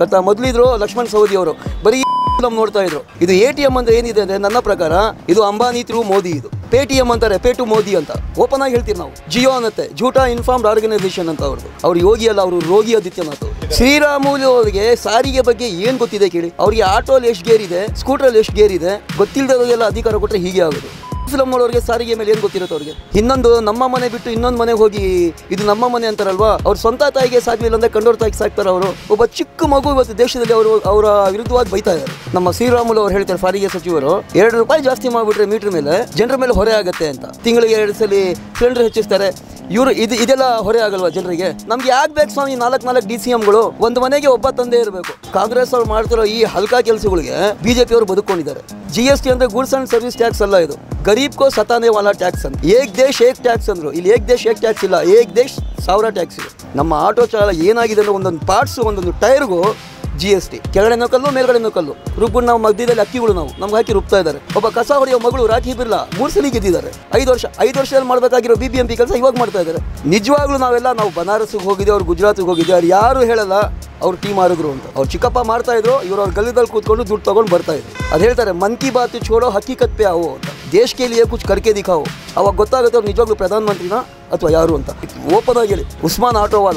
ಕರ್ತಾ ಮೊದಲಿದ್ರು ಲಕ್ಷ್ಮಣ್ ಸವದಿ ಅವರು ಬರೀ ನಮ್ಮ ನೋಡ್ತಾ ಇದ್ರು ಇದು ಎ ಟಿ ಎಂ ಅಂತ ಏನಿದೆ ಅಂದ್ರೆ ನನ್ನ ಪ್ರಕಾರ ಇದು ಅಂಬಾನಿ ಥ್ರೂ ಮೋದಿ ಇದು ಪೇ ಟಿ ಎಂ ಅಂತಾರೆ ಪೇ ಟು ಮೋದಿ ಅಂತ ಓಪನ್ ಆಗಿ ಹೇಳ್ತೀವಿ ನಾವು ಜಿಯೋ ಅನ್ನತ್ತೆ ಜೂಟಾ ಇನ್ಫಾರ್ಮ್ಡ್ ಆರ್ಗನೈಸೇಷನ್ ಅಂತ ಅವ್ರದ್ದು ಅವ್ರು ಯೋಗಿ ಅಲ್ಲ ಅವರು ರೋಗಿ ಆದಿತ್ಯನಾಥ್ ಅವರು ಶ್ರೀರಾಮುಲು ಅವರಿಗೆ ಸಾರಿಗೆ ಬಗ್ಗೆ ಏನ್ ಗೊತ್ತಿದೆ ಕೇಳಿ ಅವ್ರಿಗೆ ಆಟೋಲ್ಲಿ ಎಷ್ಟು ಗೇರ್ ಇದೆ ಸ್ಕೂಟರ್ ಎಷ್ಟು ಗೇರ್ ಇದೆ ಗೊತ್ತಿಲ್ಲದವರಿಗೆಲ್ಲ ಅಧಿಕಾರ ಕೊಟ್ಟರೆ ಹೀಗೆ ಆಗೋದು ಫಿಲಮ್ ಮಾಡೋರಿಗೆ ಸಾರಿಗೆ ಮೇಲೆ ಏನು ಗೊತ್ತಿರುತ್ತೆ ಅವ್ರಿಗೆ ಇನ್ನೊಂದು ನಮ್ಮ ಮನೆ ಬಿಟ್ಟು ಇನ್ನೊಂದು ಮನೆಗೆ ಹೋಗಿ ಇದು ನಮ್ಮ ಮನೆ ಅಂತಾರಲ್ವಾ ಅವ್ರ ಸ್ವಂತ ತಾಯಿಗೆ ಸಾಕ್ಲಿಲ್ಲ ಅಂದ್ರೆ ಕಂಡೋರ್ ತಾಯಿಗೆ ಸಾಕ್ತಾರೆ ಅವರು ಒಬ್ಬ ಚಿಕ್ಕ ಮಗು ಇವತ್ತು ದೇಶದಲ್ಲಿ ಅವರು ಅವರ ವಿರುದ್ಧವಾಗಿ ಬೈತಾ ಇದ್ದಾರೆ ನಮ್ಮ ಶ್ರೀರಾಮುಲು ಅವ್ರು ಹೇಳ್ತಾರೆ ಸಾರಿಗೆ ಸಚಿವರು ಎರಡು ರೂಪಾಯಿ ಜಾಸ್ತಿ ಮಾಡಿಬಿಟ್ರೆ ಮೀಟರ್ ಮೇಲೆ ಜನರ ಮೇಲೆ ಹೊರೆ ಆಗುತ್ತೆ ಅಂತ ತಿಂಗಳಿಗೆ ಎರಡು ಸಲ ಸಿಲಿಂಡರ್ ಹೆಚ್ಚಿಸ್ತಾರೆ ಇವರು ಇದು ಇದೆಲ್ಲ ಹೊರೆ ಆಗಲ್ವಾ ಜನರಿಗೆ ನಮ್ಗೆ ಯಾಕೆ ಬೇಕು ಸ್ವಾಮಿ ನಾಲ್ಕು ನಾಲ್ಕು ಡಿ ಸಿ ಎಂಗಳು ಒಂದು ಮನೆಗೆ ಒಬ್ಬ ತಂದೆ ಇರಬೇಕು ಕಾಂಗ್ರೆಸ್ ಅವ್ರು ಮಾಡ್ತಿರೋ ಈ ಹಲ್ಕಾ ಕೆಲಸಗಳಿಗೆ ಬಿಜೆಪಿ ಅವರು ಬದುಕೊಂಡಿದ್ದಾರೆ ಜಿ ಎಸ್ ಟಿ ಅಂದ್ರೆ ಗೂಡ್ಸ್ ಅಂಡ್ ಸರ್ವಿಸ್ ಟ್ಯಾಕ್ಸ್ ಅಲ್ಲ ಇದು ಗರೀಬ್ ಕೋ ಸತಾನೆ ವಾಲಾ ಟ್ಯಾಕ್ಸ್ ಅಂತ ಏಕ್ ದೇಶ್ ಏಕ್ ಟ್ಯಾಕ್ಸ್ ಅಂದ್ರು ಇಲ್ಲಿ ಏಕ್ ದೇಶ್ ಏಕ್ ಟ್ಯಾಕ್ಸ್ ಇಲ್ಲ ಏಕ್ ದೇಶ್ ಸಾವಿರ ಟ್ಯಾಕ್ಸ್ ಇದೆ ನಮ್ಮ ಆಟೋ ಚಾಲ ಏನಾಗಿದೆ ಅಂದ್ರೆ ಒಂದೊಂದು ಪಾರ್ಟ್ಸ್ ಒಂದೊಂದು ಟೈರ್ಗೂ ಜಿ ಎಸ್ ಟಿ ಕೆಳಗಡೆ ಕಲ್ಲು ಮೇಲ್ಗಡೆ ಕಲ್ಲು ರುಬ್ಬು ನಾವು ಮಧ್ಯದಲ್ಲಿ ಅಕ್ಕಿಗಳು ನಾವು ನಮ್ಗೆ ಹಾಕಿ ರುಬ್ತಾ ಇದ್ದಾರೆ ಒಬ್ಬ ಕಸ ಹೊಡೆಯೋ ಮಗಳು ರಾಖಿ ಬಿರ್ಲಾ ಮೂರು ಸಲ ಗೆದ್ದಿದ್ದಾರೆ ಐದು ವರ್ಷ ಐದು ವರ್ಷದಲ್ಲಿ ಮಾಡಬೇಕಾಗಿರೋ ಬಿ ಬಿ ಎಂ ಪಿ ಕೆಲಸ ಇವಾಗ ಮಾಡ್ತಾ ಇದ್ದಾರೆ ನಿಜವಾಗ್ಲೂ ನಾವೆಲ್ಲ ನಾವು ಬನಾರಸ್ಗೆ ಹೋಗಿದ್ದೆ ಅವ್ರು ಗುಜರಾತ್ಗೆ ಹೋಗಿದ್ದೆ ಅವ್ರು ಯಾರು ಹೇಳಲ್ಲ ಅವ್ರು ಟೀಮ್ ಆಡಿದ್ರು ಅಂತ ಅವ್ರು ಚಿಕ್ಕಪ್ಪ ಮಾಡ್ತಾ ಇದ್ರು ಇವ್ರು ಅವ್ರ ಗಲ್ಲಿದಲ್ಲಿ ಕೂತ್ಕೊಂಡು ದುಡ್ಡು ತಗೊಂಡು ಬರ್ತಾ ಇದ್ರು ಅದು ಹೇಳ್ತಾರೆ ಮನ್ ಕಿ ಬಾತ್ ಛೋಡೋ ಹಕ್ಕಿಕತ್ ಪೇ ಅವು ಅಂತ ದೇಶ ಕೆ ಲಿಯೇ ಕುಚ್ ಕರ್ಕೆ ದಿಖಾವು ಅವಾಗ ಗೊತ್ತಾಗುತ್ತೆ ಅವ್ರು ನಿಜವಾಗ್ಲೂ ಪ್ರಧಾನಮಂತ್ರಿನ ಅಥವಾ ಯಾರು ಅಂತ ಓಪನ್ ಆಗಿ ಹೇಳಿ ಉಸ್ಮಾನ್ ಆಟೋವಾಲ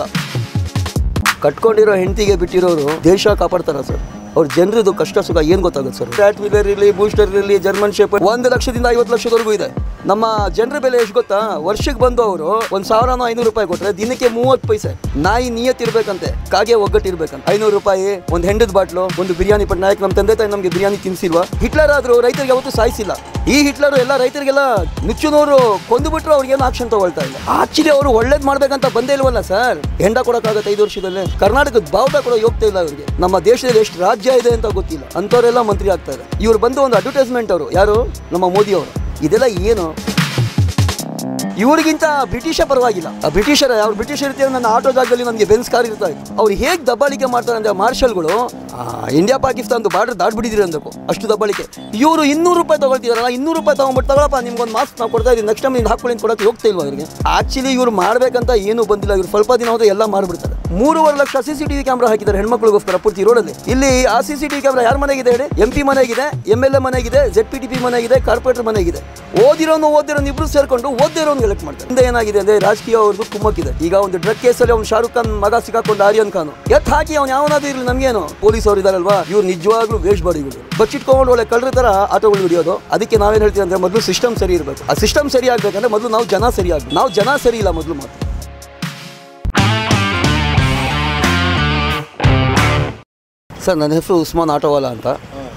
ಕಟ್ಕೊಂಡಿರೋ ಹೆಂಡತಿಗೆ ಬಿಟ್ಟಿರೋರು ದೇಶ ಕಾಪಾಡ್ತಾರ ಸರ್ ಅವ್ರ ಜನರದು ಕಷ್ಟ ಸುಖ ಏನು ಗೊತ್ತಾಗುತ್ತೆ ಸರ್ ಫ್ಲಾಟ್ ವೀಲರ್ ಇರಲಿ ಬೂಸ್ಟರ್ ಇರಲಿ ಜರ್ಮನ್ ಶೇಪ್ ಒಂದು ಲಕ್ಷದಿಂದ ಐವತ್ತು ಲಕ್ಷದವರೆಗೂ ಇದೆ ನಮ್ಮ ಜನರ ಬೆಲೆ ಎಷ್ಟು ಗೊತ್ತಾ ವರ್ಷಕ್ಕೆ ಬಂದು ಅವರು ಒಂದು ಸಾವಿರನೋ ಐನೂರು ರೂಪಾಯಿ ಕೊಟ್ಟರೆ ದಿನಕ್ಕೆ ಮೂವತ್ತು ಪೈಸೆ ನಾಯಿ ನಿಯತ್ ಇರ್ಬೇಕಂತೆ ಕಾಗೆ ಒಗ್ಗಟ್ಟಿರ್ಬೇಕಂತ ಐನೂರು ರೂಪಾಯಿ ಒಂದು ಹೆಂಡದ ಬಾಟ್ಲು ಒಂದು ಬಿರಿಯಾನಿ ಪಟ್ ನಾಯಕ್ ನಮ್ಮ ತಂದೆ ತಾಯಿ ನಮಗೆ ಬಿರಿಯಾನಿ ತಿನ್ಸಿಲ್ವಾ ಹಿಟ್ಲರ್ ಆದರೂ ರೈತರಿಗೆ ಯಾವತ್ತೂ ಸಾಯಿಸಿಲ್ಲ ಈ ಹಿಟ್ಲರು ಎಲ್ಲ ರೈತರಿಗೆಲ್ಲ ನುಚ್ಚುನೂರು ಕೊಂದುಬಿಟ್ರು ಅವ್ರಿಗೇನು ಆಕ್ಷನ್ ತಗೊಳ್ತಾ ಇಲ್ಲ ಆಕ್ಚುಲಿ ಅವರು ಒಳ್ಳೇದ್ ಮಾಡ್ಬೇಕಂತ ಬಂದೇ ಇಲ್ವಲ್ಲ ಸರ್ ಹೆಂಡ ಕೊಡಕ್ಕಾಗತ್ತೆ ಐದು ವರ್ಷದಲ್ಲಿ ಕರ್ನಾಟಕದ ಬಾವುಟ ಕೂಡ ಹೋಗ್ತಾ ಇಲ್ಲ ಅವರಿಗೆ ನಮ್ಮ ದೇಶದಲ್ಲಿ ಎಷ್ಟು ರಾಜ್ಯ ಇದೆ ಅಂತ ಗೊತ್ತಿಲ್ಲ ಅಂಥವರೆಲ್ಲ ಮಂತ್ರಿ ಆಗ್ತಾರೆ ಇವ್ರು ಬಂದು ಒಂದು ಅಡ್ವರ್ಟೈಸ್ಮೆಂಟ್ ಅವರು ಯಾರು ನಮ್ಮ ಮೋದಿ ಅವರು ಇದೆಲ್ಲ ಏನು ಇವ್ರಿಗಿಂತ ಬ್ರಿಟಿಷ ಪರವಾಗಿಲ್ಲ ಆ ಬ್ರಿಟಿಷರ ಅವ್ರು ಬ್ರಿಟಿಷರ್ ಇರ್ತೀವಿ ನನ್ನ ಆಟೋ ಜಾಗದಲ್ಲಿ ನನಗೆ ಬೆನ್ಸ್ ಕಾರ್ ಇರ್ತಾ ಇತ್ತು ಅವ್ರು ಹೇಗೆ ದಬ್ಬಾಳಿಕೆ ಮಾಡ್ತಾರೆ ಅಂದ್ರೆ ಮಾರ್ಷಲ್ಗಳು ಆ, ಇಂಡಿಯಾ ಪಾಕಿಸ್ತಾನದ ಬಾರ್ಡರ್ ದಾಟ್ಬಿಟ್ಟಿದ್ದೀರಿ ಅಂದಬೇಕು ಅಷ್ಟು ದಬ್ಬಾಳಿಕೆ ಇವರು ಇನ್ನೂರು ರೂಪಾಯಿ ತಗೊಳ್ತಿದಾರಲ್ಲ ಇನ್ನೂರು ರೂಪಾಯಿ ತಗೊಂಡ್ಬಿಟ್ಟು ತಗೊಳಪ್ಪ ನಿಮ್ಗೊಂದು ಮಾಸ್ಕ್ ನಾವು ಕೊಡ್ತಾ ಇದ್ದೀವಿ ನೆಕ್ಸ್ಟ್ ಟೈಮ್ ನೀನು ಹಾಕೊಳ್ಳಿ ಅಂತ ಕೊಡಕ್ಕೆ ಹೋಗ್ತಾ ಇಲ್ವಾ ಅವರಿಗೆ ಆಕ್ಚುಲಿ ಇವ್ರು ಮಾಡ್ಬೇಕಂತ ಏನು ಬಂದಿಲ್ಲ ಇವ್ರು ಸ್ವಲ್ಪ ದಿನ ಹೋದ್ರೆ ಎಲ್ಲ ಮಾಡ್ಬಿಡ್ತಾರೆ ಮೂರುವರೆ lakh C C TV camera ಹಾಕಿದ್ದಾರೆ ಹೆಣ್ಮಕ್ಳಿಗೋಸ್ಕರ ಪೂರ್ತಿ ರೋಡಲ್ಲಿ ಇಲ್ಲಿ ಆ ಸಿ ಸಿ ಟಿವಿ ಕ್ಯಾಮ್ರಾ ಯಾರ ಮನೆಗಿದೆ ಹೇಳಿ ಎಂ ಪಿ ಮನೆಗಿದೆ ಎಮ್ ಎಲ್ ಎ ಮನೆಗಿದೆ ಜೆಡ್ ಪಿ ಟಿ ಪಿ ಮನೆಗಿದೆ ಕಾರ್ಪೊರೇಟರ್ ಮನೆಗಿದೆ ಓದಿರೋನು ಓದಿರೋನು ಇಬ್ರು ಸೇರ್ಕೊಂಡು ಓದಿರೋನು ಎಲೆಕ್ಟ್ ಮಾಡ್ತಾರೆ ಹಿಂದೆ ಏನಾಗಿದೆ ಅಂದ್ರೆ ರಾಜಕೀಯ ಅವ್ರದ್ದು ಕುಮ್ಮಕ್ಕಿದೆ ಈಗ ಒಂದು ಡ್ರಗ್ ಕೇಸಲ್ಲಿ ಅವ್ನು ಶಾರುಖ್ ಖಾನ್ ಮಗ ಸಿಕ್ಕಾಕೊಂಡು ಆರ್ಯನ್ ಖಾನ್ ಎತ್ ಹಾಕಿ ಅವ್ನು ಯಾವನಾದ್ರೂ ಇರಲಿ ನಮ್ಗೇನು ಪೊಲೀಸ್ ಅವ್ರು ಇದಾರಲ್ವಾ ಇವ್ರು ನಿಜವಾಗ್ಲೂ ವೇಸ್ಟ್ ಬಾಡಿಗಳು ಬಚ್ಚಿಟ್ಕೊಂಡು ಒಳ್ಳೆ ಕಳ್ಳರ ತರ ಆಟೋಗಳು ಹಿಡಿಯೋದು ಅದಕ್ಕೆ ನಾವೇನ್ ಹೇಳ್ತೀವಿ ಅಂದ್ರೆ ಮೊದಲು ಸಿಸ್ಟಮ್ ಸರಿ ಇರಬೇಕು ಆ ಸಿಸ್ಟಮ್ ಸರಿ ಆಗ್ಬೇಕಂದ್ರೆ ಮೊದಲು ನಾವು ಜನ ಸರಿ ಆಗ್ಬೇಕು ನಾವು ಜನ ಸರಿ ಇಲ್ಲ ಮೊದಲು ಮಾತ್ರ ಸರ್ ನನ್ನ ಹೆಸರು ಉಸ್ಮಾನ್ ಆಟೋವಾಲ ಅಂತ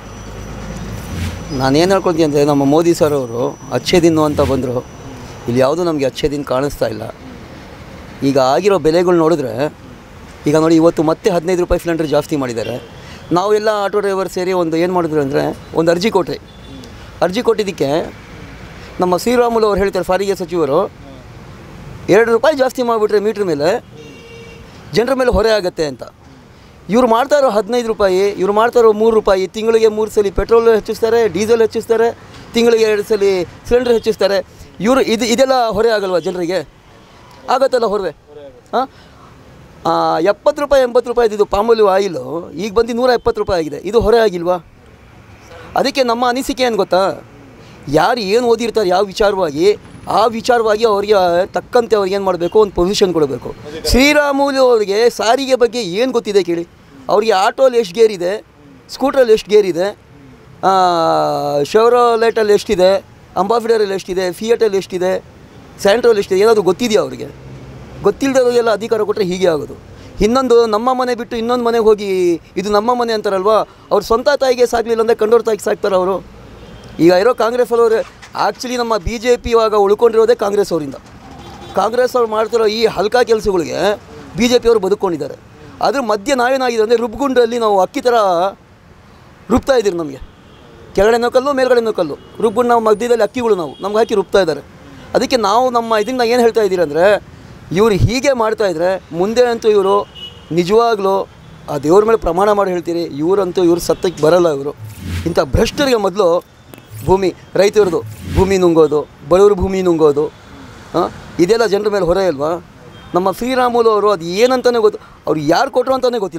ನಾನೇನು ಹೇಳ್ಕೊಳ್ತೀನಿ ಅಂದರೆ ನಮ್ಮ ಮೋದಿ ಸರ್ ಅವರು ಅಚ್ಚೇ ದಿನ ಅಂತ ಬಂದರು ಇಲ್ಲಿ ಯಾವುದೂ ನಮಗೆ ಅಚ್ಚೇ ದಿನ ಕಾಣಿಸ್ತಾ ಇಲ್ಲ ಈಗ ಆಗಿರೋ ಬೆಲೆಗಳು ನೋಡಿದ್ರೆ ಈಗ ನೋಡಿ ಇವತ್ತು ಮತ್ತೆ ಹದಿನೈದು ರೂಪಾಯಿ ಸಿಲಿಂಡರ್ ಜಾಸ್ತಿ ಮಾಡಿದ್ದಾರೆ ನಾವೆಲ್ಲ ಆಟೋ ಡ್ರೈವರ್ ಸೇರಿ ಒಂದು ಏನು ಮಾಡಿದ್ರು ಅಂದರೆ ಒಂದು ಅರ್ಜಿ ಕೊಟ್ರಿ ಅರ್ಜಿ ಕೊಟ್ಟಿದ್ದಕ್ಕೆ ನಮ್ಮ ಶ್ರೀರಾಮುಲು ಅವ್ರು ಹೇಳ್ತಾರೆ ಸಾರಿಗೆ ಸಚಿವರು ಎರಡು ರೂಪಾಯಿ ಜಾಸ್ತಿ ಮಾಡಿಬಿಟ್ರೆ ಮೀಟ್ರ್ ಮೇಲೆ ಜನರ ಮೇಲೆ ಹೊರೆ ಆಗುತ್ತೆ ಅಂತ ಇವ್ರು ಮಾಡ್ತಾ ಇರೋ ಹದಿನೈದು ರೂಪಾಯಿ ಇವ್ರು ಮಾಡ್ತಾ ಇರೋ ಮೂರು ರೂಪಾಯಿ ತಿಂಗಳಿಗೆ ಮೂರು ಸಲ ಪೆಟ್ರೋಲ್ ಹೆಚ್ಚಿಸ್ತಾರೆ ಡೀಸೆಲ್ ಹೆಚ್ಚಿಸ್ತಾರೆ ತಿಂಗಳಿಗೆ ಎರಡು ಸಲ ಸಿಲಿಂಡರ್ ಹೆಚ್ಚಿಸ್ತಾರೆ ಇವರು ಇದು ಇದೆಲ್ಲ ಹೊರೆ ಆಗಲ್ವಾ ಜನರಿಗೆ ಆಗತ್ತಲ್ಲ ಹೊರವೆ ಹಾಂ ಎಪ್ಪತ್ತು ರೂಪಾಯಿ ಎಂಬತ್ತು ರೂಪಾಯಿ ಇದು ಪಾಮೂಲಿ ಆಯಿಲು ಈಗ ಬಂದು ನೂರ ಎಪ್ಪತ್ತು ರೂಪಾಯಿ ಆಗಿದೆ ಇದು ಹೊರೆ ಆಗಿಲ್ವಾ ಅದಕ್ಕೆ ನಮ್ಮ ಅನಿಸಿಕೆ ಏನು ಗೊತ್ತಾ ಯಾರು ಏನು ಓದಿರ್ತಾರೆ ಯಾವ ವಿಚಾರವಾಗಿ ಆ ವಿಚಾರವಾಗಿ ಅವರಿಗೆ ತಕ್ಕಂತೆ ಅವ್ರಿಗೆ ಏನು ಮಾಡಬೇಕು ಒಂದು ಪೊಸಿಷನ್ ಕೊಡಬೇಕು ಶ್ರೀರಾಮುಲು ಅವರಿಗೆ ಸಾರಿಗೆ ಬಗ್ಗೆ ಏನು ಗೊತ್ತಿದೆ ಕೇಳಿ ಅವರಿಗೆ ಆಟೋಲ್ಲಿ ಎಷ್ಟು ಗೇರ್ ಇದೆ ಸ್ಕೂಟ್ರಲ್ಲಿ ಎಷ್ಟು ಗೇರ್ ಇದೆ ಶೆವ್ರೋಲೆಟಲ್ಲಿ ಎಷ್ಟಿದೆ ಅಂಬಾಸಿಡರಲ್ಲಿ ಎಷ್ಟಿದೆ ಫಿಯಟಲ್ಲಿ ಎಷ್ಟಿದೆ ಸ್ಯಾಂಟ್ರಲ್ಲಿ ಎಷ್ಟಿದೆ ಏನಾದರೂ ಗೊತ್ತಿದೆಯಾ ಅವರಿಗೆ ಗೊತ್ತಿಲ್ಲದವರಿಗೆಲ್ಲ ಅಧಿಕಾರ ಕೊಟ್ಟರೆ ಹೀಗೆ ಆಗೋದು ಇನ್ನೊಂದು ನಮ್ಮ ಮನೆ ಬಿಟ್ಟು ಇನ್ನೊಂದು ಮನೆಗೆ ಹೋಗಿ ಇದು ನಮ್ಮ ಮನೆ ಅಂತಾರಲ್ವಾ ಅವ್ರ ಸ್ವಂತ ತಾಯಿಗೆ ಸಾಕಲಿಲ್ಲ ಅಂದರೆ ಕಂಡೋರ್ ತಾಯಿಗೆ ಸಾಕ್ತಾರೆ ಅವರು ಈಗ ಇರೋ ಕಾಂಗ್ರೆಸ್ ಅವರು ಆ್ಯಕ್ಚುಲಿ ನಮ್ಮ ಬಿ ಜೆ ಪಿ ಇವಾಗ ಉಳ್ಕೊಂಡಿರೋದೇ ಕಾಂಗ್ರೆಸ್ ಅವರಿಂದ ಕಾಂಗ್ರೆಸ್ ಅವ್ರು ಮಾಡ್ತಿರೋ ಈ ಹಲ್ಕಾ ಕೆಲಸಗಳಿಗೆ ಬಿ ಜೆ ಪಿಯವರು ಬದುಕೊಂಡಿದ್ದಾರೆ ಅದ್ರ ಮಧ್ಯೆ ನಾವೇನಾಗಿದೆ ಅಂದರೆ ರುಬ್ಗುಂಡಲ್ಲಿ ನಾವು ಅಕ್ಕಿ ಥರ ರುಬ್ತಾ ಇದ್ದೀರಿ ನಮಗೆ ಕೆಳಗಡೆನೋ ಕಲ್ಲು ಮೇಲ್ಗಡೆನೋ ಕಲ್ಲು ರುಬ್ಗುಂಡು ನಾವು ಮಧ್ಯದಲ್ಲಿ ಅಕ್ಕಿಗಳು ನಾವು ನಮ್ಗೆ ಹಾಕಿ ರುಬ್ತಾ ಇದ್ದಾರೆ ಅದಕ್ಕೆ ನಾವು ನಮ್ಮ ಇದನ್ನ ಏನು ಹೇಳ್ತಾ ಇದ್ದೀರಿ ಅಂದರೆ ಇವರು ಹೀಗೆ ಮಾಡ್ತಾ ಇದ್ರೆ ಮುಂದೆ ಅಂತೂ ಇವರು ನಿಜವಾಗ್ಲೂ ಆ ದೇವ್ರ ಮೇಲೆ ಪ್ರಮಾಣ ಮಾಡಿ ಹೇಳ್ತೀರಿ ಇವರಂತೂ ಇವರು ಸತ್ತಕ್ಕೆ ಬರಲ್ಲ ಇವರು ಇಂಥ ಭ್ರಷ್ಟರಿಗೆ ಮೊದಲು ಭೂಮಿ ರೈತರದು ಭೂಮಿ ನುಂಗೋದು ಬಡವರು ಭೂಮಿ ನುಂಗೋದು ಆ, ಇದೆಲ್ಲ ಜನರ ಮೇಲೆ ಹೊರೆ ಅಲ್ವಾ ನಮ್ಮ ಶ್ರೀರಾಮುಲು ಅವರು ಅದು ಏನಂತಲೇ ಗೊತ್ತು ಅವ್ರು ಯಾರು ಕೊಟ್ಟರು ಅಂತಲೇ ಗೊತ್ತಿಲ್ಲ ಅವ್ರಿಗೆ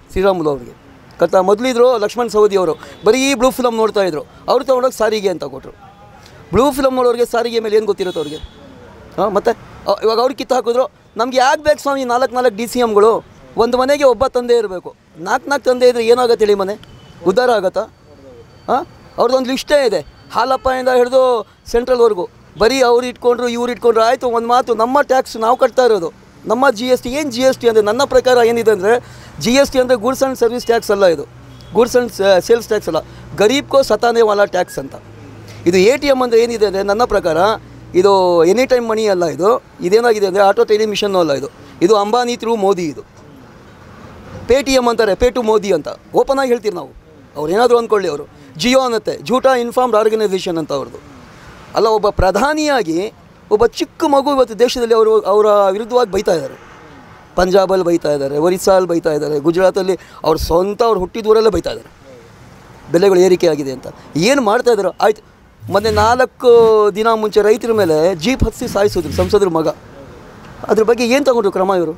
ಶ್ರೀರಾಮುಲು ಅವರಿಗೆ ಕರ್ತ ಮೊದಲಿದ್ರು ಲಕ್ಷ್ಮಣ್ ಸವದಿ ಅವರು ಬರೀ ಬ್ಲೂ ಫಿಲಮ್ ನೋಡ್ತಾ ಇದ್ರು ಅವ್ರು ತೊಗೊಂಡೋಗಿ ಸಾರಿಗೆ ಅಂತ ಕೊಟ್ಟರು ಬ್ಲೂ ಫಿಲಮ್ ನೋಡೋರಿಗೆ ಸಾರಿಗೆ ಮೇಲೆ ಏನು ಗೊತ್ತಿರುತ್ತೆ ಅವ್ರಿಗೆ ಹಾಂ ಮತ್ತು ಇವಾಗ ಅವ್ರಿಗೆ ಕಿತ್ತು ಹಾಕಿದ್ರು ನಮ್ಗೆ ಯಾಕೆ ಬೇಕು ಸ್ವಾಮಿ ನಾಲ್ಕು ನಾಲ್ಕು ಡಿ ಸಿ ಎಮ್ಗಳು ಒಂದು ಮನೆಗೆ ಒಬ್ಬ ತಂದೆ ಇರಬೇಕು ನಾಲ್ಕು ನಾಲ್ಕು ತಂದೆ ಇದ್ರೆ ಏನಾಗುತ್ತೆ ಹೇಳಿ ಮನೆ ಉದ್ಧಾರ ಆಗತ್ತಾ ಹಾಂ ಅವ್ರದ್ದೊಂದು ಲಿಸ್ಟೇ ಇದೆ ಹಾಲಪ್ಪಯಿಂದ ಹಿಡಿದು ಸೆಂಟ್ರಲ್ವರೆಗೂ ಬರೀ ಅವ್ರು ಇಟ್ಕೊಂಡ್ರು ಇವ್ರು ಇಟ್ಕೊಂಡ್ರು ಆಯಿತು ಒಂದು ಮಾತು ನಮ್ಮ ಟ್ಯಾಕ್ಸ್ ನಾವು ಕಟ್ತಾ ಇರೋದು ನಮ್ಮ ಜಿ ಎಸ್ ಟಿ ಏನು ಜಿ ಎಸ್ ಟಿ ಅಂದರೆ ನನ್ನ ಪ್ರಕಾರ ಏನಿದೆ ಅಂದರೆ ಜಿ ಎಸ್ ಟಿ ಅಂದರೆ ಗೂಡ್ಸ್ ಆ್ಯಂಡ್ ಸರ್ವಿಸ್ ಟ್ಯಾಕ್ಸ್ ಅಲ್ಲ ಇದು ಗೂಡ್ಸ್ ಆ್ಯಂಡ್ ಸೇಲ್ಸ್ ಟ್ಯಾಕ್ಸ್ ಅಲ್ಲ ಗರೀಬ್ಕೋ ಸತಾನೆ ವಾಲಾ ಟ್ಯಾಕ್ಸ್ ಅಂತ ಇದು ಎ ಟಿ ಎಮ್ ಅಂದರೆ ಏನಿದೆ ಅಂದರೆ ನನ್ನ ಪ್ರಕಾರ ಇದು ಎನಿ ಟೈಮ್ ಮನಿ ಅಲ್ಲ ಇದು ಇದೇನಾಗಿದೆ ಅಂದರೆ ಆಟೋ ಟ್ರೇಡಿಂಗ್ ಮಿಷನ್ನು ಅಲ್ಲ ಇದು ಇದು ಅಂಬಾನಿ ಥ್ರೂ ಮೋದಿ ಇದು ಪೇ ಟಿ ಎಮ್ ಅಂತಾರೆ ಪೇ ಟು ಮೋದಿ ಅಂತ ಓಪನ್ ಆಗಿ ಹೇಳ್ತೀವಿ ನಾವು ಅವ್ರು ಏನಾದರೂ ಅಂದ್ಕೊಳ್ಳಿ ಅವರು ಜಿಯೋ ಅನ್ನತ್ತೆ ಜೂಟಾ ಇನ್ಫಾರ್ಮ್ಡ್ ಆರ್ಗನೈಸೇಷನ್ ಅಂತ ಅವ್ರದ್ದು ಅಲ್ಲ ಒಬ್ಬ ಪ್ರಧಾನಿಯಾಗಿ ಒಬ್ಬ ಚಿಕ್ಕ ಮಗು ಇವತ್ತು ದೇಶದಲ್ಲಿ ಅವರು ಅವರ ವಿರುದ್ಧವಾಗಿ ಬೈತಾ ಇದ್ದಾರೆ ಪಂಜಾಬಲ್ಲಿ ಬೈತಾ ಇದ್ದಾರೆ ಒರಿಸ್ಸಾಲ್ಲಿ ಬೈತಾ ಇದ್ದಾರೆ ಗುಜರಾತಲ್ಲಿ ಅವ್ರ ಸ್ವಂತ ಅವ್ರು ಹುಟ್ಟಿದೂರಲ್ಲೇ ಬೈತಾ ಇದ್ದಾರೆ ಬೆಲೆಗಳು ಏರಿಕೆ ಆಗಿದೆ ಅಂತ ಏನು ಮಾಡ್ತಾ ಇದ್ದಾರೆ ಆಯ್ತು ಮೊನ್ನೆ ನಾಲ್ಕು ದಿನ ಮುಂಚೆ ರೈತರ ಮೇಲೆ ಜೀಪ್ ಹತ್ತಿ ಸಾಯಿಸಿದ್ರು ಸಂಸದ್ರ ಮಗ ಅದ್ರ ಬಗ್ಗೆ ಏನು ತಗೊಂಡ್ರು ಕ್ರಮ ಇವರು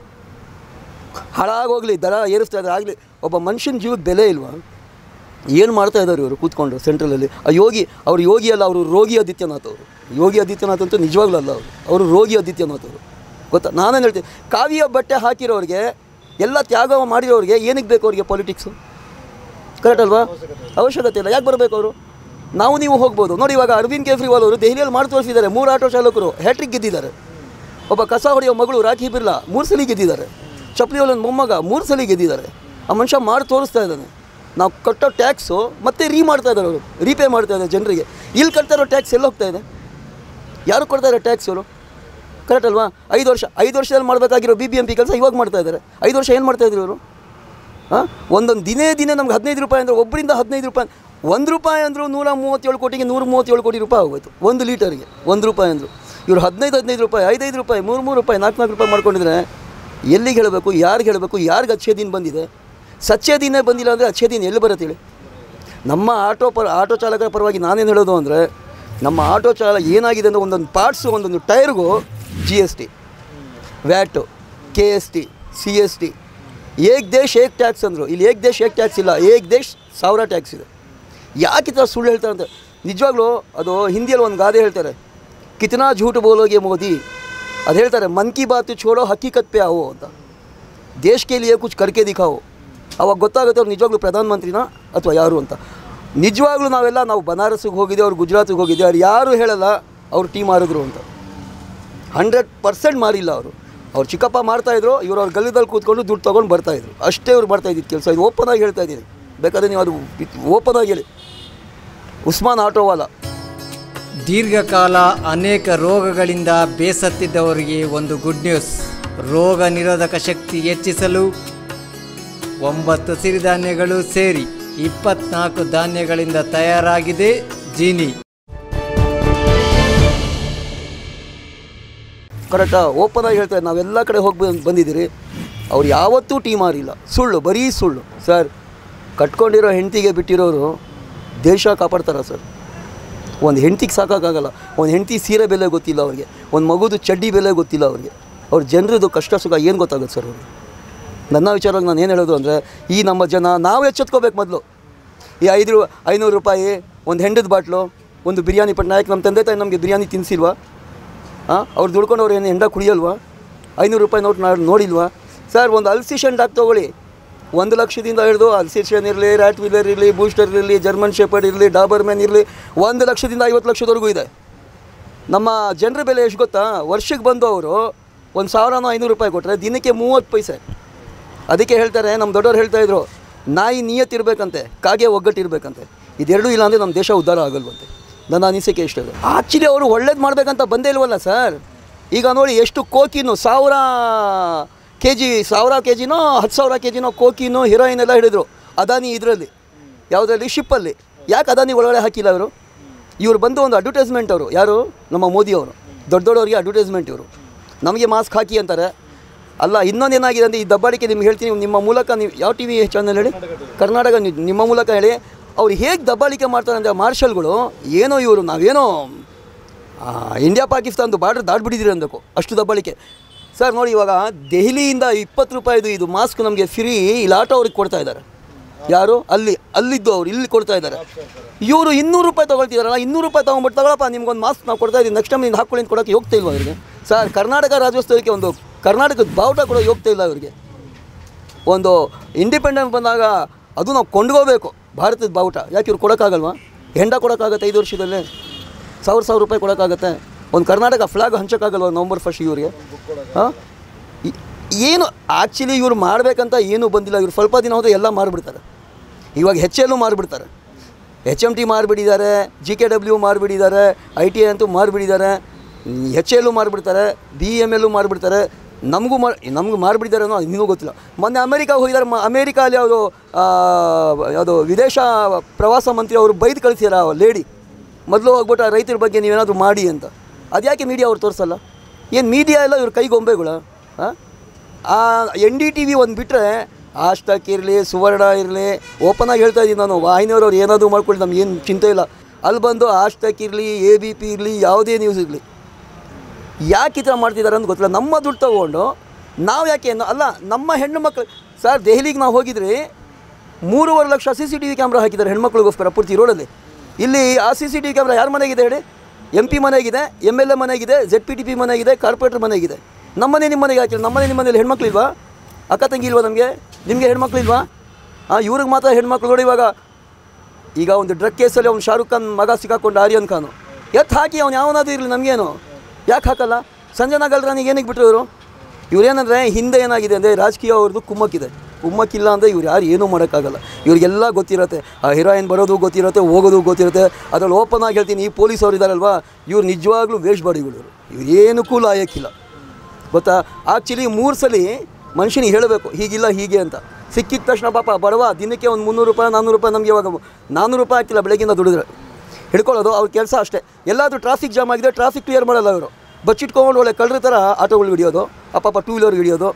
ಹಾಳಾಗೋಗ್ಲಿ ದರ ಏರಿಸ್ತಾ ಇದ್ದಾರೆ ಆಗಲಿ ಒಬ್ಬ ಮನುಷ್ಯನ ಜೀವಕ್ಕೆ ಬೆಲೆ ಇಲ್ವಾ ಏನು ಮಾಡ್ತಾ ಇದ್ದಾರೆ ಇವರು ಕೂತ್ಕೊಂಡು ಸೆಂಟ್ರಲಲ್ಲಿ ಆ ಯೋಗಿ ಅವ್ರು ಯೋಗಿ ಅಲ್ಲ ಅವರು ರೋಗಿ ಆದಿತ್ಯನಾಥ್ ಅವರು ಯೋಗಿ ಆದಿತ್ಯನಾಥ್ ಅಂತೂ ನಿಜವಾಗ್ಲೂ ಅಲ್ಲ ಅವರು ಅವರು ರೋಗಿ ಆದಿತ್ಯನಾಥ್ ಅವರು ಗೊತ್ತಾ ನಾನೇನು ಹೇಳ್ತೀನಿ ಕಾವಿಯ ಬಟ್ಟೆ ಹಾಕಿರೋರಿಗೆ ಎಲ್ಲ ತ್ಯಾಗ ಮಾಡಿರೋರಿಗೆ ಏನಕ್ಕೆ ಬೇಕು ಅವ್ರಿಗೆ ಪಾಲಿಟಿಕ್ಸು ಕರೆಕ್ಟ್ ಅಲ್ವಾ ಅವಶ್ಯಕತೆ ಇಲ್ಲ ಯಾಕೆ ಬರಬೇಕು ಅವರು ನಾವು ನೀವು ಹೋಗ್ಬೋದು ನೋಡಿ ಇವಾಗ ಅರವಿಂದ್ ಕೇಜ್ರಿವಾಲ್ ಅವರು ದೆಹಲಿಯಲ್ಲಿ ಮಾಡಿ ತೋರಿಸಿದ್ದಾರೆ ಮೂರು ಆಟೋ ಚಾಲಕರು ಹ್ಯಾಟ್ರಿಕ್ ಗೆದ್ದಿದ್ದಾರೆ ಒಬ್ಬ ಕಸ ಹೊಡೆಯೋ ಮಗಳು ರಾಖಿ ಬಿರ್ಲಾ ಮೂರು ಸಲ ಗೆದ್ದಿದ್ದಾರೆ ಚಪ್ಪಲಿ ಒಂದು ಮೊಮ್ಮಗ ಮೂರು ಸಲ ಗೆದ್ದಿದ್ದಾರೆ ಆ ಮನುಷ್ಯ ಮಾಡಿ ತೋರಿಸ್ತಾ ಇದ್ದಾನೆ ನಾವು ಕಟ್ಟೋ ಟ್ಯಾಕ್ಸು ಮತ್ತೆ ರೀ ಮಾಡ್ತಾ ಇದ್ದಾರೆ ಅವರು ರೀಪೇ ಮಾಡ್ತಾ ಇದ್ದಾರೆ ಜನರಿಗೆ ಇಲ್ಲಿ ಕಟ್ತಾ ಇರೋ ಟ್ಯಾಕ್ಸ್ ಎಲ್ಲಿ ಹೋಗ್ತಾ ಇದೆ ಯಾರು ಕೊಡ್ತಾ ಇದ್ದಾರೆ ಟ್ಯಾಕ್ಸ್ ಅವರು ಕರೆಕ್ಟ್ ಅಲ್ವಾ ಐದು ವರ್ಷ ಐದು ವರ್ಷದಲ್ಲಿ ಮಾಡಬೇಕಾಗಿರೋ ಬಿ ಬಿ ಎಂ ಪಿ ಕೆಲಸ ಇವಾಗ ಮಾಡ್ತಾ ಇದ್ದಾರೆ ಐದು ವರ್ಷ ಏನು ಮಾಡ್ತಾ ಇದ್ರು ಇವರು ಹಾಂ ಒಂದೊಂದು ದಿನೇ ದಿನೇ ನಮ್ಗೆ ಹದಿನೈದು ರೂಪಾಯಿ ಅಂದರೆ ಒಬ್ಬರಿಂದ ಹದಿನೈದು ರೂಪಾಯಿ ಒಂದು ರೂಪಾಯಿ ಅಂದರು ನೂರ ಮೂವತ್ತೇಳು ಕೋಟಿಗೆ ನೂರ ಮೂವತ್ತೇಳು ಕೋಟಿ ರೂಪಾಯಿ ಆಗೋಯ್ತು ಒಂದು ಲೀಟರ್ಗೆ ಒಂದು ರೂಪಾಯಿ ಅಂದರು ಇವರು ಹದಿನೈದು ಹದಿನೈದು ರೂಪಾಯಿ ಐದೈದು ರೂಪಾಯಿ ಮೂರು ಮೂರು ರೂಪಾಯಿ ನಾಲ್ಕು ನಾಲ್ಕು ರೂಪಾಯಿ ಮಾಡ್ಕೊಂಡಿದ್ರೆ ಎಲ್ಲಿಗೆ ಹೇಳಬೇಕು ಯಾರಿಗೆ ಹೇಳಬೇಕು ಯಾರಿಗೆ ಅಚ್ಚೇ ದಿನ ಬಂದಿದೆ ಸಚ್ಚೇ ದಿನೇ ಬಂದಿಲ್ಲ ಅಂದರೆ ಅಚ್ಚೇ ದಿನ ಎಲ್ಲಿ ಬರುತ್ತೆ ಹೇಳಿ ನಮ್ಮ ಆಟೋ ಪರ ಆಟೋ ಚಾಲಕರ ಪರವಾಗಿ ನಾನೇನು ಹೇಳೋದು ಅಂದರೆ ನಮ್ಮ ಆಟೋ ಚಾಲಕ ಏನಾಗಿದೆ ಅಂದರೆ ಒಂದೊಂದು ಪಾರ್ಟ್ಸು ಒಂದೊಂದು ಟೈರ್ಗೂ G S T VAT K S T C S T ಏಕ್ ದೇಶ್ ಏಕ್ ಟ್ಯಾಕ್ಸ್ ಅಂದರು ಇಲ್ಲಿ ಏಕ್ ದೇಶ್ ಏಕ್ ಟ್ಯಾಕ್ಸ್ ಇಲ್ಲ ಏಕ್ ದೇಶ್ ಸಾವಿರ ಟ್ಯಾಕ್ಸ್ ಇದೆ ಯಾಕೆ ಈ ಥರ ಸುಳ್ಳು ಹೇಳ್ತಾರೆ ಅಂತ ನಿಜವಾಗ್ಲೂ ಅದು ಹಿಂದಿಯಲ್ಲಿ ಒಂದು ಗಾದೆ ಹೇಳ್ತಾರೆ ಕಿತನಾ ಝೂಟ್ ಬೋಲೋಗೆ ಮೋದಿ ಅದು ಹೇಳ್ತಾರೆ ಮನ್ ಕಿ ಬಾತ್ ಛೋಡೋ ಹಕ್ಕಿಕತ್ ಪೇ ಆವೋ ಅಂತ ದೇಶ ಕೆ ಲಿಯೇ ಕುಚ್ ಕರ್ಕೆ ದಿಖಾವೋ ಅವಾಗ ಗೊತ್ತಾಗುತ್ತೆ ಅವ್ರು ನಿಜವಾಗ್ಲೂ ಪ್ರಧಾನಮಂತ್ರಿನ ಅಥವಾ ಯಾರು ಅಂತ ನಿಜವಾಗ್ಲೂ ನಾವೆಲ್ಲ ನಾವು ಬನಾರಸ್ಸಿಗೆ ಹೋಗಿದ್ದೆ ಅವ್ರು ಗುಜರಾತಿಗೆ ಹೋಗಿದ್ದೆ ಅವ್ರು ಯಾರೂ ಹೇಳಲ್ಲ ಅವ್ರು ಟೀ ಮಾರಿದ್ರು ಅಂತ ಹಂಡ್ರೆಡ್ ಪರ್ಸೆಂಟ್ ಮಾರಿಲ್ಲ ಅವರು ಅವ್ರು ಚಿಕ್ಕಪ್ಪ ಮಾಡ್ತಾಯಿದ್ರು ಇವರು ಅವ್ರ ಗಲ್ಲದಲ್ಲಿ ಕೂತ್ಕೊಂಡು ದುಡ್ಡು ತೊಗೊಂಡು ಬರ್ತಾಯಿದ್ರು ಅಷ್ಟೇ ಇವ್ರು ಮಾಡ್ತಾ ಇದ್ದಿದ್ದು ಕೆಲಸ ಇದು ಓಪನ್ ಆಗಿ ಹೇಳ್ತಾ ಇದ್ದೀನಿ ಬೇಕಾದ್ರೆ ನೀವು ಅದು ಓಪನ್ ಆಗಿ ಹೇಳಿ ಉಸ್ಮಾನ್ ಆಟೋವಾಲ ದೀರ್ಘಕಾಲ ಅನೇಕ ರೋಗಗಳಿಂದ ಬೇಸತ್ತಿದ್ದವರಿಗೆ ಒಂದು ಗುಡ್ ನ್ಯೂಸ್ ರೋಗ ನಿರೋಧಕ ಶಕ್ತಿ ಹೆಚ್ಚಿಸಲು ಒಂಬತ್ತು ಸಿರಿಧಾನ್ಯಗಳು ಸೇರಿ ಇಪ್ಪತ್ನಾಲ್ಕು ಧಾನ್ಯಗಳಿಂದ ತಯಾರಾಗಿದೆ ಜೀನಿ ಕರೆಕ್ಟಾ ಓಪನ್ ಆಗಿ ಹೇಳ್ತಾರೆ ನಾವೆಲ್ಲ ಕಡೆ ಹೋಗಿ ಬಂದ್- ಬಂದಿದ್ದೀರಿ ಅವ್ರು ಯಾವತ್ತೂ ಟೀ ಮಾರಿಲ್ಲ ಸುಳ್ಳು ಬರೀ ಸುಳ್ಳು ಸರ್ ಕಟ್ಕೊಂಡಿರೋ ಹೆಂಡ್ತಿಗೆ ಬಿಟ್ಟಿರೋರು ದೇಶ ಕಾಪಾಡ್ತಾರ ಸರ್ ಒಂದು ಹೆಂಡ್ತಿಗೆ ಸಾಕಾಗಲ್ಲ ಒಂದು ಹೆಂಡ್ತಿ ಸೀರೆ ಬೆಲೆ ಗೊತ್ತಿಲ್ಲ ಅವ್ರಿಗೆ ಒಂದು ಮಗುದು ಚಡ್ಡಿ ಬೆಲೆ ಗೊತ್ತಿಲ್ಲ ಅವ್ರಿಗೆ ಅವ್ರ ಜನರದು ಕಷ್ಟ ಸುಖ ಏನು ಗೊತ್ತಾಗುತ್ತೆ ಸರ್ ಅವ್ರಿಗೆ ನನ್ನ ವಿಚಾರವಾಗಿ ನಾನು ಏನು ಹೇಳೋದು ಅಂದರೆ ಈ ನಮ್ಮ ಜನ ನಾವು ಎಚ್ಚೆತ್ಕೋಬೇಕು ಮೊದಲು ಈ ಐದು ರೂ- ಐನೂರು ರೂಪಾಯಿ ಒಂದು ಹೆಂಡದ ಬಾಟ್ಲು ಒಂದು ಬಿರಿಯಾನಿ ಪಟ್ನ ಯಾಕೆ ನಮ್ಮ ತಂದೆ ತಾಯಿ ನಮಗೆ ಬಿರಿಯಾನಿ ತಿನ್ನಿಸಿಲ್ವಾ ಹಾಂ ಅವ್ರು ದುಡ್ಕೊಂಡು ಅವ್ರು ಏನು ಹೆಂಡ ಕುಡಿಯಲ್ವಾ ಐನೂರು ರೂಪಾಯಿ ನೋಟ್ ನಾ ನೋಡಿಲ್ವಾ ಸರ್ ಒಂದು ಅಲ್ಸಿಷನ್ ಡಾಕ್ ತೊಗೊಳ್ಳಿ ಒಂದು ಲಕ್ಷದಿಂದ ಹಿಡಿದು ಅಲ್ಸಿಷನ್ ಇರಲಿ ರ್ಯಾಟ್ ವೀಲರ್ ಇರಲಿ ಬೂಸ್ಟರ್ ಇರಲಿ ಜರ್ಮನ್ ಶೆಪರ್ಡ್ ಇರಲಿ ಡಾಬರ್ ಮ್ಯಾನ್ ಇರಲಿ ಒಂದು ಲಕ್ಷದಿಂದ ಐವತ್ತು ಲಕ್ಷದವರೆಗೂ ಇದೆ ನಮ್ಮ ಜನರ ಬೆಲೆ ಎಷ್ಟು ಗೊತ್ತಾ ವರ್ಷಕ್ಕೆ ಬಂದು ಅವರು ಒಂದು ಸಾವಿರನೋ ಐನೂರು ರೂಪಾಯಿ ಕೊಟ್ಟರೆ ದಿನಕ್ಕೆ ಮೂವತ್ತು ಪೈಸೆ ಅದಕ್ಕೆ ಹೇಳ್ತಾರೆ ನಮ್ಮ ದೊಡ್ಡವ್ರು ಹೇಳ್ತಾ ಇದ್ರು ನಾಯಿ ನಿಯತ್ತಿರ್ಬೇಕಂತೆ ಕಾಗೆ ಒಗ್ಗಟ್ಟಿರ್ಬೇಕಂತೆ ಇದೆರಡೂ ಇಲ್ಲ ಅಂದರೆ ನಮ್ಮ ದೇಶ ಉದ್ಧಾರ ಆಗಲ್ವಂತೆ ನನ್ನ ಅನಿಸಿಕೆ ಇಷ್ಟ ಇದೆ ಆ್ಯಕ್ಚುಲಿ ಅವರು ಒಳ್ಳೇದು ಮಾಡಬೇಕಂತ ಬಂದೇ ಇಲ್ವಲ್ಲ ಸರ್ ಈಗ ನೋಡಿ ಎಷ್ಟು ಕೋಕಿನು ಸಾವಿರ ಕೆ ಜಿ ಸಾವಿರ ಕೆ ಜಿನೋ ಹತ್ತು ಸಾವಿರ ಕೆ ಜಿನೋ ಕೋಕಿನು ಹೀರೋಯಿನ್ ಎಲ್ಲ ಹಿಡಿದ್ರು ಅದಾನಿ ಇದರಲ್ಲಿ ಯಾವುದರಲ್ಲಿ ಶಿಪ್ಪಲ್ಲಿ ಯಾಕೆ ಅದಾನಿ ಒಳಗಡೆ ಹಾಕಿಲ್ಲ ಅವರು ಇವ್ರು ಬಂದು ಒಂದು ಅಡ್ವರ್ಟೈಸ್ಮೆಂಟ್ ಅವರು ಯಾರು ನಮ್ಮ ಮೋದಿ ಅವರು ದೊಡ್ಡ ದೊಡ್ಡವರಿಗೆ ಅಡ್ವರ್ಟೈಸ್ಮೆಂಟ್ ಇವರು ನಮಗೆ ಮಾಸ್ಕ್ ಹಾಕಿ ಅಂತಾರೆ ಅಲ್ಲ ಇನ್ನೊಂದು ಏನಾಗಿದೆ ಅಂದರೆ ಈ ದಬ್ಬಾಳಿಕೆ ನಿಮ್ಗೆ ಹೇಳ್ತೀನಿ ನಿಮ್ಮ ಮೂಲಕ ನೀವು ಯಾವ ಟಿ ವಿ ಚಾನಲ್ ಹೇಳಿ ಕರ್ನಾಟಕ ನಿ- ನಿಮ್ಮ ಮೂಲಕ ಹೇಳಿ ಅವ್ರು ಹೇಗೆ ದಬ್ಬಾಳಿಕೆ ಮಾಡ್ತಾರೆ ಅಂದರೆ ಮಾರ್ಷಲ್ಗಳು ಏನೋ ಇವರು ನಾವೇನೋ ಆ, ಇಂಡಿಯಾ ಪಾಕಿಸ್ತಾನದ ಬಾರ್ಡ್ರ್ ದಾಟ್ಬಿಟ್ಟಿದ್ದೀರಿ ಅನ್ಬೇಕು ಅಷ್ಟು ದಬ್ಬಾಳಿಕೆ ಸರ್ ನೋಡಿ ಇವಾಗ ದೆಹಲಿಯಿಂದ ಇಪ್ಪತ್ತು ರೂಪಾಯಿದು ಇದು ಮಾಸ್ಕ್ ನಮಗೆ ಫ್ರೀ ಇಲ್ಲಿ ಆಟೋ ಅವ್ರಿಗೆ ಕೊಡ್ತಾ ಇದ್ದಾರೆ ಯಾರು ಅಲ್ಲಿ ಅಲ್ಲಿದ್ದು ಅವ್ರು ಇಲ್ಲಿ ಕೊಡ್ತಾ ಇದ್ದಾರೆ ಇವರು ಇನ್ನೂರು ರೂಪಾಯಿ ತೊಗೊಳ್ತಿದಾರಲ್ಲ ಇನ್ನೂರು ರೂಪಾಯಿ ತೊಗೊಂಬಿಟ್ಟು ತಗೊಳಪ್ಪ ನಿಮ್ಗೊಂದು ಮಾಸ್ಕ್ ನಾವು ಕೊಡ್ತಾ ಇದ್ದೀವಿ ನೆಕ್ಸ್ಟ್ ಟೈಮ್ ನೀನು ಹಾಕ್ಕೊಳ್ಳಿ ಅಂತ ಕೊಡೋಕ್ಕೆ ಹೋಗ್ತಾ ಇಲ್ವಾ ಅವ್ರಿಗೆ ಸರ್ ಕರ್ನಾಟಕ ರಾಜ್ಯೋತ್ಸವಕ್ಕೆ ಒಂದು ಕರ್ನಾಟಕದ ಬಾವುಟ ಕೂಡ ಹೋಗ್ತಾ ಇಲ್ಲ ಅವರಿಗೆ ಒಂದು ಇಂಡಿಪೆಂಡೆನ್ಸ್ ಬಂದಾಗ ಅದು ನಾವು ಕೊಂಡ್ಕೋಬೇಕು ಭಾರತದ ಬಾವುಟ ಯಾಕೆ ಇವ್ರು ಕೊಡೋಕ್ಕಾಗಲ್ವಾ ಹೆಂಡ ಕೊಡೋಕ್ಕಾಗತ್ತೆ ಐದು ವರ್ಷದಲ್ಲೇ ಸಾವಿರ ಸಾವಿರ ರೂಪಾಯಿ ಕೊಡೋಕ್ಕಾಗತ್ತೆ ಒಂದು ಕರ್ನಾಟಕ ಫ್ಲಾಗ್ ಹಂಚೋಕ್ಕಾಗಲ್ವ ನವಂಬರ್ ಫಸ್ಟ್ ಇವರಿಗೆ ಹಾಂ ಏನು ಆ್ಯಕ್ಚುಲಿ ಇವ್ರು ಮಾಡಬೇಕಂತ ಏನೂ ಬಂದಿಲ್ಲ ಇವ್ರು ಸ್ವಲ್ಪ ದಿನ ಹೋದರೆ ಎಲ್ಲ ಮಾಡಿಬಿಡ್ತಾರೆ ಇವಾಗ ಹೆಚ್ ಎಲ್ಲು ಮಾಡಿಬಿಡ್ತಾರೆ ಎಚ್ ಎಮ್ ಟಿ ಮಾಡಿಬಿಟ್ಟಿದ್ದಾರೆ ಜಿ ಕೆ ಡಬ್ಲ್ಯೂ ಮಾಡಿಬಿಟ್ಟಿದ್ದಾರೆ ಐ ಟಿ ಐ ಅಂತೂ ಮಾಡಿಬಿಟ್ಟಿದ್ದಾರೆ ಎಚ್ ಎಲ್ಲು ಮಾಡಿಬಿಡ್ತಾರೆ ಬಿ ಎಮ್ ಎಲ್ಲು ಮಾಡಿಬಿಡ್ತಾರೆ ನಮಗೂ ಮಾಡಿ ನಮಗೂ ಮಾಡಿಬಿಟ್ಟಿದ್ದಾರೆ ಅನ್ನೋ ಇನ್ನೂ ಗೊತ್ತಿಲ್ಲ ಮೊನ್ನೆ ಅಮೇರಿಕಾಗೆ ಹೋಗಿದ್ದಾರೆ ಮ ಅಮೇರಿಕಾಲಿ ಅವರು ಯಾವುದು ವಿದೇಶ ಪ್ರವಾಸ ಮಂತ್ರಿ ಅವರು ಬೈದು ಕಳಿಸಿದಾರೆ ಆ ಲೇಡಿ ಮೊದಲು ಹೋಗ್ಬಿಟ್ಟು ಆ ರೈತರ ಬಗ್ಗೆ ನೀವೇನಾದರೂ ಮಾಡಿ ಅಂತ ಅದ್ಯಾಕೆ ಮೀಡಿಯಾ ಅವ್ರು ತೋರಿಸಲ್ಲ ಏನು ಮೀಡಿಯಾ ಎಲ್ಲ ಇವ್ರ ಕೈಗೊಂಬೆಗಳ ಹಾಂ ಆ ಎನ್ ಡಿ ಟಿ ವಿ ಒಂದು ಬಿಟ್ಟರೆ ಆಸ್ಟಾಕ್ ಇರಲಿ ಸುವರ್ಣ ಇರಲಿ ಓಪನಾಗಿ ಹೇಳ್ತಾ ಇದ್ದೀನಿ ನಾನು ವಾಹಿನಿಯವ್ರು ಅವ್ರು ಏನಾದರೂ ಮಾಡ್ಕೊಳ್ಳಿ ನಮ್ಗೆ ಏನು ಚಿಂತೆ ಇಲ್ಲ ಅಲ್ಲಿ ಬಂದು ಆಸ್ಟಾಕ್ ಇರಲಿ ಎ ಬಿ ಪಿ ಇರಲಿ ಯಾವುದೇ ನ್ಯೂಸ್ ಇರಲಿ ಯಾಕೆ ಈ ಥರ ಮಾಡ್ತಿದ್ದಾರೆ ಅಂತ ಗೊತ್ತಿಲ್ಲ ನಮ್ಮ ದುಡ್ಡು ತಗೊಂಡು ನಾವು ಯಾಕೆ ಅನ್ನೋ ಅಲ್ಲ ನಮ್ಮ ಹೆಣ್ಣು ಮಕ್ಕಳು ಸರ್ ದೆಹಲಿಗೆ ನಾವು ಹೋಗಿದ್ರಿ ಮೂರುವರೆ lakh C C T V camera ಹಾಕಿದ್ದಾರೆ ಹೆಣ್ಮಕ್ಳಿಗೋಸ್ಕರ ಪೂರ್ತಿ ರೋಡಲ್ಲಿ ಇಲ್ಲಿ ಆ C C T V camera ಯಾರ ಮನೆಗಿದೆ ಹೇಳಿ ಎಂ ಪಿ ಮನೆಗಿದೆ ಎಮ್ ಎಲ್ ಎ ಮನೆಗಿದೆ ಜೆಡ್ ಪಿ ಟಿ ಪಿ ಮನೆಗಿದೆ ಕಾರ್ಪೊರೇಟರ್ ಮನೆಗಿದೆ ನಮ್ಮನೆ ನಿಮ್ಮ ಮನೆಗೆ ಹಾಕಿಲ್ಲ ನಮ್ಮನೆ ನಿಮ್ಮ ಮನೇಲಿ ಹೆಣ್ಮಕ್ಳಿಲ್ವಾ ಅಕ್ಕ ತಂಗಿ ಇಲ್ವಾ ನಮಗೆ ನಿಮಗೆ ಹೆಣ್ಮಕ್ಳಿಲ್ವಾ ಹಾಂ ಇವ್ರಿಗೆ ಮಾತ್ರ ಹೆಣ್ಮಕ್ಳು ನೋಡಿ ಇವಾಗ ಈಗ ಒಂದು ಡ್ರಗ್ ಕೇಸಲ್ಲಿ ಅವ್ನು ಶಾರುಖ್ ಖಾನ್ ಮಗ ಸಿಕ್ಕಾಕೊಂಡು ಆರ್ಯನ್ ಖಾನು ಎತ್ತು ಹಾಕಿ ಅವ್ನು ಯಾವನಾದ್ರೂ ಇರಲಿ ನಮಗೇನು ಯಾಕೆ ಹಾಕಲ್ಲ ಸಂಜನಾ ಗಲ್ರಾನಿಗೆ ಏನಕ್ಕೆ ಬಿಟ್ಟರು ಇವರು ಇವ್ರೇನಂದರೆ ಹಿಂದೆ ಏನಾಗಿದೆ ಅಂದರೆ ರಾಜಕೀಯ ಅವ್ರದ್ದು ಕುಮ್ಮಕ್ಕಿದೆ ಕುಮ್ಮಕ್ಕಿಲ್ಲ ಅಂದರೆ ಇವ್ರು ಯಾರು ಏನೂ ಮಾಡೋಕ್ಕಾಗಲ್ಲ ಇವ್ರಿಗೆಲ್ಲ ಗೊತ್ತಿರುತ್ತೆ ಆ ಹೀರೋಯಿನ್ ಬರೋದು ಗೊತ್ತಿರುತ್ತೆ ಹೋಗೋದು ಗೊತ್ತಿರುತ್ತೆ ಅದ್ರಲ್ಲಿ ಓಪನ್ ಆಗಿ ಹೇಳ್ತೀನಿ ಈ ಪೊಲೀಸ್ ಅವ್ರು ಇದ್ದಾರಲ್ವಾ ಇವ್ರು ನಿಜವಾಗ್ಲೂ ವೇಸ್ಟ್ ಬಾಡಿಗಳು ಇವರು ಇವ್ರು ಏನಕ್ಕೂ ಲಾಯಕ್ಕಿಲ್ಲ ಗೊತ್ತಾ ಆ್ಯಕ್ಚುಲಿ ಮೂರು ಸಲ ಮನುಷ್ಯನಿಗೆ ಹೇಳಬೇಕು ಹೀಗಿಲ್ಲ ಹೀಗೆ ಅಂತ ಸಿಕ್ಕಿದ ತಕ್ಷಣ ಪಾಪ ಬಡವ ದಿನಕ್ಕೆ ಒಂದು ಮುನ್ನೂರು ರೂಪಾಯಿ ನಾನ್ನೂರು ರೂಪಾಯಿ ನಮಗೆ ಇವಾಗ ನಾನ್ನೂರು ರೂಪಾಯಿ ಆಗ್ತಿಲ್ಲ ಬೆಳಗ್ಗಿಂದ ದುಡಿದ್ರೆ ಹಿಡ್ಕೊಳ್ಳೋದು ಅವ್ರ ಕೆಲಸ ಅಷ್ಟೇ ಎಲ್ಲಾದರೂ ಟ್ರಾಫಿಕ್ ಜಾಮ್ ಆಗಿದೆ ಟ್ರಾಫಿಕ್ ಕ್ಲಿಯರ್ ಮಾಡಲ್ಲ ಅವರು ಬಚ್ಚಿಟ್ಕೊಂಡು ಒಳ್ಳೆ ಕಳ್ಳರ ಥರ ಆಟೋಗಳು ಹಿಡಿಯೋದು ಅಪ್ಪಪ್ಪ ಟೂ ವೀಲರ್ ಹಿಡಿಯೋದು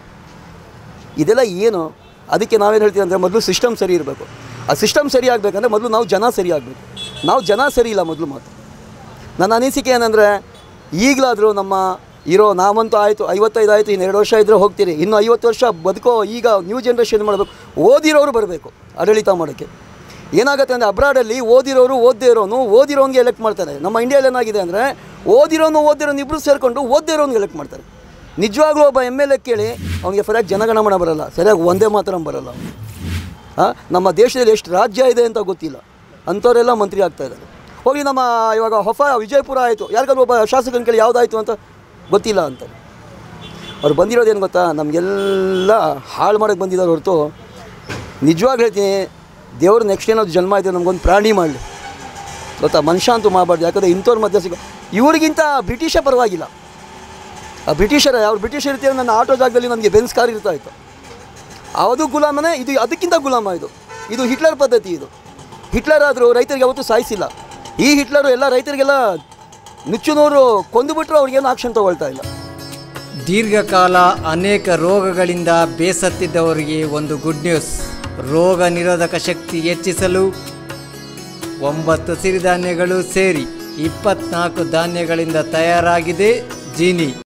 ಇದೆಲ್ಲ ಏನು ಅದಕ್ಕೆ ನಾವೇನು ಹೇಳ್ತೀವಿ ಅಂದರೆ ಮೊದಲು ಸಿಸ್ಟಮ್ ಸರಿ ಇರಬೇಕು ಆ ಸಿಸ್ಟಮ್ ಸರಿ ಆಗಬೇಕಂದ್ರೆ ಮೊದಲು ನಾವು ಜನ ಸರಿ ಆಗಬೇಕು ನಾವು ಜನ ಸರಿ ಇಲ್ಲ ಮೊದಲು ಮಾತು ನನ್ನ ಅನಿಸಿಕೆ ಏನಂದರೆ ಈಗಲಾದರೂ ನಮ್ಮ ಇರೋ ನಾವಂತೂ ಆಯಿತು ಐವತ್ತೈದು ಆಯಿತು ಇನ್ನು ಎರಡು ವರ್ಷ ಇದ್ದರೆ ಹೋಗ್ತೀರಿ ಇನ್ನು ಐವತ್ತು ವರ್ಷ ಬದುಕೋ ಈಗ ನ್ಯೂ ಜನ್ರೇಷನ್ ಮಾಡಬೇಕು ಓದಿರೋರು ಬರಬೇಕು ಆಡಳಿತ ಮಾಡೋಕ್ಕೆ ಏನಾಗುತ್ತೆ ಅಂದರೆ ಅಬ್ರಾಡಲ್ಲಿ ಓದಿರೋರು ಓದದೇ ಇರೋನು ಓದಿರೋನ್ಗೆ ಎಲೆಕ್ಟ್ ಮಾಡ್ತಾರೆ ನಮ್ಮ ಇಂಡಿಯಾದಲ್ಲಿ ಏನಾಗಿದೆ ಅಂದರೆ ಓದಿರೋನು ಓದಿರೋನು ಇಬ್ಬರು ಸೇರಿಕೊಂಡು ಓದದೇ ಇರೋನ್ಗೆ ಎಲೆಕ್ಟ್ ಮಾಡ್ತಾರೆ ನಿಜವಾಗ್ಲೂ ಒಬ್ಬ ಎಮ್ ಎಲ್ ಎ ಕೇಳಿ ಅವನಿಗೆ ಸರಿಯಾಗಿ ಜನಗಣಮನ ಬರಲ್ಲ ಸರಿಯಾಗಿ ಒಂದೇ ಮಾತ್ರ ಬರಲ್ಲ ಅವ್ನು. ಆ, ನಮ್ಮ ದೇಶದಲ್ಲಿ ಎಷ್ಟು ರಾಜ್ಯ ಇದೆ ಅಂತ ಗೊತ್ತಿಲ್ಲ ಅಂಥವರೆಲ್ಲ ಮಂತ್ರಿ ಆಗ್ತಾ ಇದ್ದಾರೆ ಹೋಗಿ ನಮ್ಮ ಇವಾಗ ಹೊಸ ವಿಜಯಪುರ ಆಯಿತು ಯಾರಿಗಾದ್ರು ಒಬ್ಬ ಶಾಸಕನ ಕೇಳಿ ಯಾವುದಾಯ್ತು ಅಂತ ಗೊತ್ತಿಲ್ಲ ಅಂತ ಅವ್ರು ಬಂದಿರೋದೇನು ಗೊತ್ತಾ ನಮಗೆಲ್ಲ ಹಾಳು ಮಾಡೋಕ್ಕೆ ಬಂದಿದ್ದಾರೆ ಹೊರತು ನಿಜವಾಗ್ಲೂ ಹೇಳ್ತೀನಿ ದೇವ್ರು ನೆಕ್ಸ್ಟ್ ಏನಾದ್ರು ಜನ್ಮ ಇದೆ ನಮಗೊಂದು ಪ್ರಾಣಿ ಮಾಡಲಿ ಗೊತ್ತಾ ಮನುಷ್ಯ ಅಂತೂ ಮಾಡಬಾರ್ದು ಯಾಕಂದರೆ ಇಂಥವ್ರ ಮಧ್ಯೆ ಸಿಗೋ ಇವ್ರಿಗಿಂತ ಬ್ರಿಟಿಷೇ ಪರವಾಗಿಲ್ಲ ಆ ಬ್ರಿಟಿಷರ ಅವ್ರು ಬ್ರಿಟಿಷ್ ಇರ್ತೀರ ನನ್ನ ಆಟೋ ಜಾಗದಲ್ಲಿ ನನಗೆ ಬೆನ್ಸ್ ಕಾರ್ ಇರ್ತಾ ಇತ್ತು ಅದು ಗುಲಾಮನೇ ಇದು ಅದಕ್ಕಿಂತ ಗುಲಾಮ ಇದು ಇದು ಹಿಟ್ಲರ್ ಪದ್ಧತಿ ಇದು ಹಿಟ್ಲರ್ ಆದರೂ ರೈತರಿಗೆ ಯಾವತ್ತೂ ಸಾಯಿಸಿಲ್ಲ ಈ ಹಿಟ್ಲರು ಎಲ್ಲ ರೈತರಿಗೆಲ್ಲ ನುಚ್ಚುನೂರು ಕೊಂದುಬಿಟ್ರು ಅವ್ರಿಗೇನು ಆಕ್ಷನ್ ತಗೊಳ್ತಾ ಇಲ್ಲ ದೀರ್ಘಕಾಲ ಅನೇಕ ರೋಗಗಳಿಂದ ಬೇಸತ್ತಿದ್ದವರಿಗೆ ಒಂದು ಗುಡ್ ನ್ಯೂಸ್ ರೋಗ ನಿರೋಧಕ ಶಕ್ತಿ ಹೆಚ್ಚಿಸಲು ಒಂಬತ್ತು ಸಿರಿಧಾನ್ಯಗಳು ಸೇರಿ ಇಪ್ಪತ್ನಾಲ್ಕು ಧಾನ್ಯಗಳಿಂದ ತಯಾರಾಗಿದೆ ಜೀನಿ